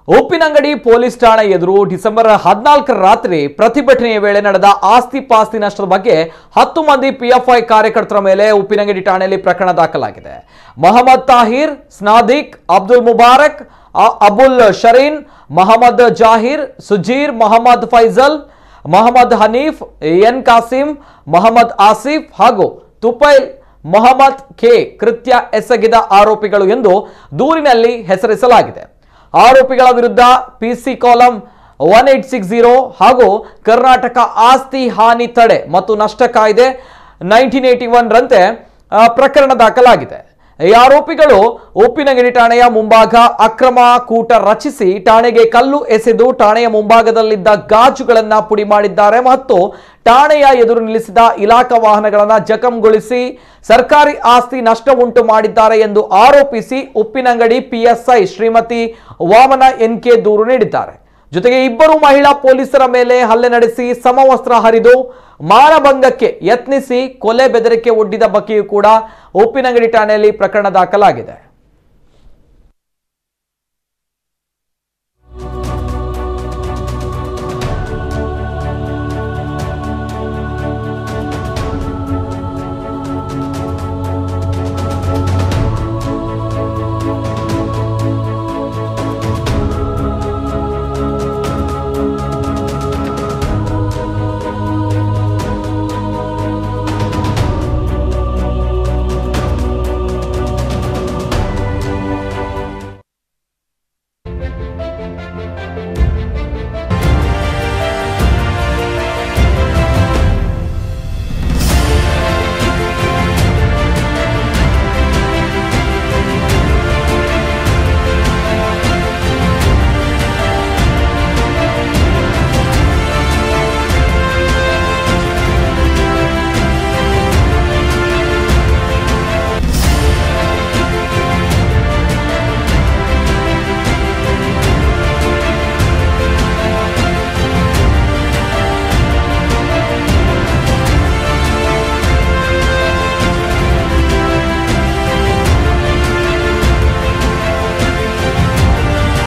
Uppinangady police ಠಾಣೆ ಎದುರು December ಹದಿನಾಲ್ಕರ ರಾತ್ರಿ ಪ್ರತಿಭಟನೆಯ ವೇಳೆ ನಡೆದ ಆಸ್ತಿ ಪಾಸ್ತಿ ನಷ್ಟದ ಬಗ್ಗೆ ಹತ್ತು ಮಂದಿ ಪಿಎಫ್ಐ ಕಾರ್ಯಕರ್ತರ ಮೇಲೆ ಉಪ್ಪಿನಂಗಡಿ ಠಾಣೆಯಲ್ಲಿ ಪ್ರಕರಣ ದಾಖಲಾಗಿದೆ ಮೊಹಮ್ಮದ್ ತಾಹಿರ್ ಸ್ನಾದಿಕ್ ಅಬ್ದುಲ್ ಮುಬಾರಕ್ ಅ- ಅಬುಲ್ ಶರೀನ್ ಮೊಹಮ್ಮದ್ ಜಾಹಿರ್ ಸುಜೀರ್ ಮೊಹಮ್ಮದ್ ಫೈಜಲ್ ಮೊಹಮ್ಮದ್ ಹನೀಫ್ ಎನ್ ಕಾಸಿಂ ಮೊಹಮ್ಮದ್ ಆಸಿಫ್ ಹಾಗೂ ತುಪೈಲ್ ಮೊಹಮ್ಮದ್ ಕೆ ಕೃತ್ಯ ಎಸಗಿದ ಆರೋಪಿಗಳು ಎಂದು ದೂರಿನಲ್ಲಿ ಹೆಸರಿಸಲಾಗಿದೆ ಆರೋಪಿಗಳ ವಿರುದ್ಧ PC column one eight six zero ಹಾಗೂ ಕರ್ನಾಟಕ ಆಸ್ತಿ ಹಾನಿ ತಡೆ ಮತ್ತು ನಷ್ಟ ಕಾಯ್ದೆ ನೈನ್ಟೀನ್ ಏಟಿ ಒನ್ ರಂತೆ ಆ, ಪ್ರಕರಣ ದಾಖಲಾಗಿದೆ ಈ ಆರೋಪಿಗಳು ಉಪ್ಪಿನಗಿರಿ ಠಾಣೆಯ ಮುಂಭಾಗ ಅಕ್ರಮ ಕೂಟ ರಚಿಸಿ ಠಾಣೆಗೆ ಕಲ್ಲು ಎಸೆದು ಠಾಣೆಯ ಮುಂಭಾಗದಲ್ಲಿದ್ದ ಗಾಜುಗಳನ್ನ ಪುಡಿ ಮಾಡಿದ್ದಾರೆ ಮತ್ತು ಠಾಣೆಯ ಎದುರು ನಿಲ್ಲಿಸಿದ ಇಲಾಖಾ ವಾಹನಗಳನ್ನ ಜಖಂಗೊಳಿಸಿ ಸರ್ಕಾರಿ ಆಸ್ತಿ ನಷ್ಟ ಉಂಟು ಮಾಡಿದ್ದಾರೆ ಎಂದು ಆರೋಪಿಸಿ ಉಪ್ಪಿನಂಗಡಿ ಪಿಎಸ್ಐ ಶ್ರೀಮತಿ ವಾಮನ ಎನ್ಕೆ ದೂರು ನೀಡಿದ್ದಾರೆ ಜೊತೆಗೆ ಇಬ್ಬರು ಮಹಿಳಾ ಪೊಲೀಸರ ಮೇಲೆ ಹಲ್ಲೆ ನಡೆಸಿ ಸಮವಸ್ತ್ರ ಹರಿದು ಮಾನಭಂಗಕ್ಕೆ ಯತ್ನಿಸಿ ಕೊಲೆ ಬೆದರಿಕೆ ಒಡ್ಡಿದ ಬಗ್ಗೆಯೂ ಕೂಡ ಉಪ್ಪಿನಂಗಡಿ ಠಾಣೆಯಲ್ಲಿ ಪ್ರಕರಣ ದಾಖಲಾಗಿದೆ